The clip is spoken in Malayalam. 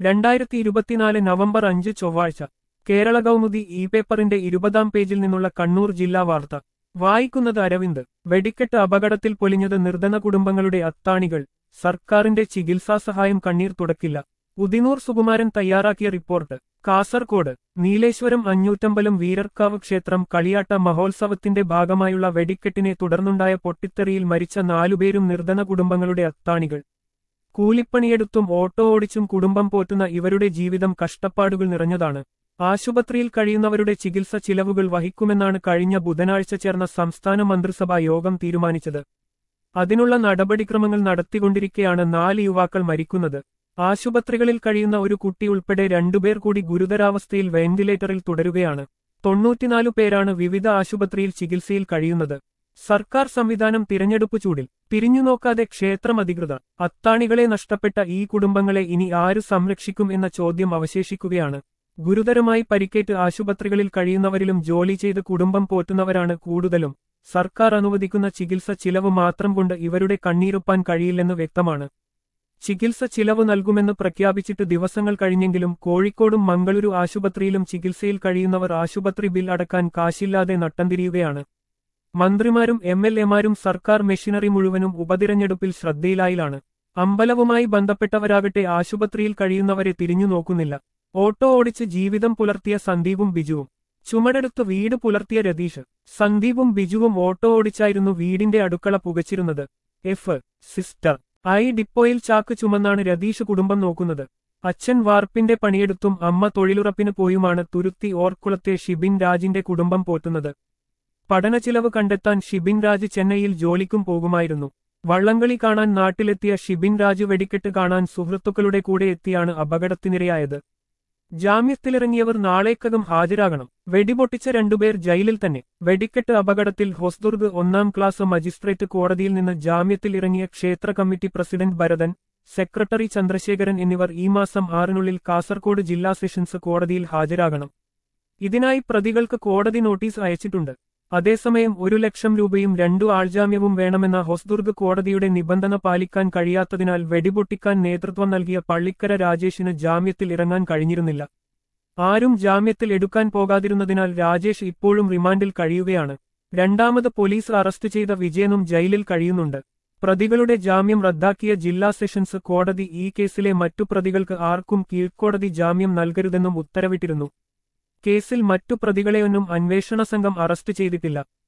രണ്ടായിരത്തി ഇരുപത്തിനാല് നവംബർ അഞ്ച് ചൊവ്വാഴ്ച കേരള കൗമുദി ഇ പേപ്പറിന്റെ ഇരുപതാം പേജിൽ നിന്നുള്ള കണ്ണൂർ ജില്ലാ വാർത്ത വായിക്കുന്നത് അരവിന്ദ് വെടിക്കെട്ട് അപകടത്തിൽ പൊലിഞ്ഞത് നിർധന കുടുംബങ്ങളുടെ അത്താണികൾ സർക്കാരിന്റെ ചികിത്സാ സഹായം കണ്ണീർ തുടക്കില്ല ഉദിനൂർ സുകുമാരൻ തയ്യാറാക്കിയ റിപ്പോർട്ട് കാസർകോട് നീലേശ്വരം അഞ്ഞൂറ്റമ്പലം വീരർക്കാവ് ക്ഷേത്രം കളിയാട്ട മഹോത്സവത്തിന്റെ ഭാഗമായുള്ള വെടിക്കെട്ടിനെ തുടർന്നുണ്ടായ പൊട്ടിത്തെറിയിൽ മരിച്ച നാലുപേരും നിർധന കുടുംബങ്ങളുടെ അത്താണികൾ കൂലിപ്പണിയെടുത്തും ഓട്ടോ ഓടിച്ചും കുടുംബം പോറ്റുന്ന ഇവരുടെ ജീവിതം കഷ്ടപ്പാടുകൾ നിറഞ്ഞതാണ് ആശുപത്രിയിൽ കഴിയുന്നവരുടെ ചികിത്സ ചിലവുകൾ വഹിക്കുമെന്നാണ് കഴിഞ്ഞ ബുധനാഴ്ച ചേർന്ന സംസ്ഥാന മന്ത്രിസഭാ യോഗം തീരുമാനിച്ചത് അതിനുള്ള നടപടിക്രമങ്ങൾ നടത്തിക്കൊണ്ടിരിക്കെയാണ് നാല് യുവാക്കൾ മരിക്കുന്നത് ആശുപത്രികളിൽ കഴിയുന്ന ഒരു കുട്ടി ഉൾപ്പെടെ രണ്ടുപേർ കൂടി ഗുരുതരാവസ്ഥയിൽ വെന്റിലേറ്ററിൽ തുടരുകയാണ് തൊണ്ണൂറ്റിനാലു പേരാണ് വിവിധ ആശുപത്രിയിൽ ചികിത്സയിൽ കഴിയുന്നത് സർക്കാർ സംവിധാനം തിരഞ്ഞെടുപ്പ് ചൂടിൽ തിരിഞ്ഞുനോക്കാതെ ക്ഷേത്രം അധികൃതർ അത്താണികളെ നഷ്ടപ്പെട്ട ഈ കുടുംബങ്ങളെ ഇനി ആര് സംരക്ഷിക്കും എന്ന ചോദ്യം അവശേഷിക്കുകയാണ് ഗുരുതരമായി പരിക്കേറ്റ് ആശുപത്രികളിൽ കഴിയുന്നവരിലും ജോലി ചെയ്ത് കുടുംബം പോറ്റുന്നവരാണ് കൂടുതലും സർക്കാർ അനുവദിക്കുന്ന ചികിത്സ ചിലവ് മാത്രം കൊണ്ട് ഇവരുടെ കണ്ണീരൊപ്പാൻ കഴിയില്ലെന്ന് വ്യക്തമാണ് ചികിത്സ ചിലവ് നൽകുമെന്ന് പ്രഖ്യാപിച്ചിട്ട് ദിവസങ്ങൾ കഴിഞ്ഞെങ്കിലും കോഴിക്കോടും മംഗളൂരു ആശുപത്രിയിലും ചികിത്സയിൽ കഴിയുന്നവർ ആശുപത്രി ബിൽ അടക്കാൻ കാശില്ലാതെ നട്ടംതിരിയുകയാണ് മന്ത്രിമാരും എം എൽ എമാരും സർക്കാർ മെഷീനറി മുഴുവനും ഉപതിരഞ്ഞെടുപ്പിൽ ശ്രദ്ധയിലായിലാണ് അമ്പലവുമായി ബന്ധപ്പെട്ടവരാകട്ടെ ആശുപത്രിയിൽ കഴിയുന്നവരെ തിരിഞ്ഞു നോക്കുന്നില്ല ഓട്ടോ ഓടിച്ച് ജീവിതം പുലർത്തിയ സന്ദീപും ബിജുവും ചുമടെടുത്ത് വീട് പുലർത്തിയ രതീഷ് സന്ദീപും ബിജുവും ഓട്ടോ ഓടിച്ചായിരുന്നു വീടിന്റെ അടുക്കള പുകച്ചിരുന്നത് എഫ് സിസ്റ്റർ ഐ ഡിപ്പോയിൽ ചാക്ക് ചുമന്നാണ് രതീഷ് കുടുംബം നോക്കുന്നത് അച്ഛൻ വാർപ്പിന്റെ പണിയെടുത്തും അമ്മ തൊഴിലുറപ്പിന് പോയുമാണ് തുരുത്തി ഓർക്കുളത്തെ ഷിബിൻ രാജിന്റെ കുടുംബം പോറ്റുന്നത് പഠനച്ചിലവ് കണ്ടെത്താൻ ഷിബിൻ രാജ് ചെന്നൈയിൽ ജോലിക്കും പോകുമായിരുന്നു വള്ളംകളി കാണാൻ നാട്ടിലെത്തിയ ഷിബിൻ രാജ് വെടിക്കെട്ട് കാണാൻ സുഹൃത്തുക്കളുടെ കൂടെ എത്തിയാണ് അപകടത്തിനിരയായത് ജാമ്യത്തിലിറങ്ങിയവർ നാളേക്കകം ഹാജരാകണം വെടിപൊട്ടിച്ച രണ്ടുപേർ ജയിലിൽ തന്നെ വെടിക്കെട്ട് അപകടത്തിൽ ഹൊസ്ദുർഗ് ഒന്നാം ക്ലാസ് മജിസ്ട്രേറ്റ് കോടതിയിൽ നിന്ന് ജാമ്യത്തിൽ ഇറങ്ങിയ ക്ഷേത്ര committee president Bharathan secretary Chandrasekharan എന്നിവർ ഈ മാസം ആറിനുള്ളിൽ കാസർകോട് ജില്ലാ സെഷൻസ് കോടതിയിൽ ഹാജരാകണം ഇതിനായി പ്രതികൾക്ക് കോടതി നോട്ടീസ് അയച്ചിട്ടുണ്ട് അതേസമയം ഒരു ലക്ഷം രൂപയും രണ്ടു ആൾജാമ്യവും വേണമെന്ന ഹൊസ്ദുർഗ് കോടതിയുടെ നിബന്ധന പാലിക്കാൻ കഴിയാത്തതിനാൽ വെടിപൊട്ടിക്കാൻ നേതൃത്വം നൽകിയ പള്ളിക്കര രാജേഷിന് ജാമ്യത്തിൽ ഇറങ്ങാൻ കഴിഞ്ഞിരുന്നില്ല ആരും ജാമ്യത്തിൽ എടുക്കാൻ പോകാതിരുന്നതിനാൽ രാജേഷ് ഇപ്പോഴും റിമാൻഡിൽ കഴിയുകയാണ് രണ്ടാമത് പോലീസ് അറസ്റ്റ് ചെയ്ത വിജയനും ജയിലിൽ കഴിയുന്നുണ്ട് പ്രതികളുടെ ജാമ്യം റദ്ദാക്കിയ ജില്ലാ സെഷൻസ് കോടതി ഈ കേസിലെ മറ്റു പ്രതികൾക്ക് ആർക്കും കീഴ്ക്കോടതി ജാമ്യം നൽകരുതെന്നും ഉത്തരവിട്ടിരുന്നു കേസിൽ മറ്റു പ്രതികളെയൊന്നും അന്വേഷണ സംഘം അറസ്റ്റ് ചെയ്തിട്ടില്ല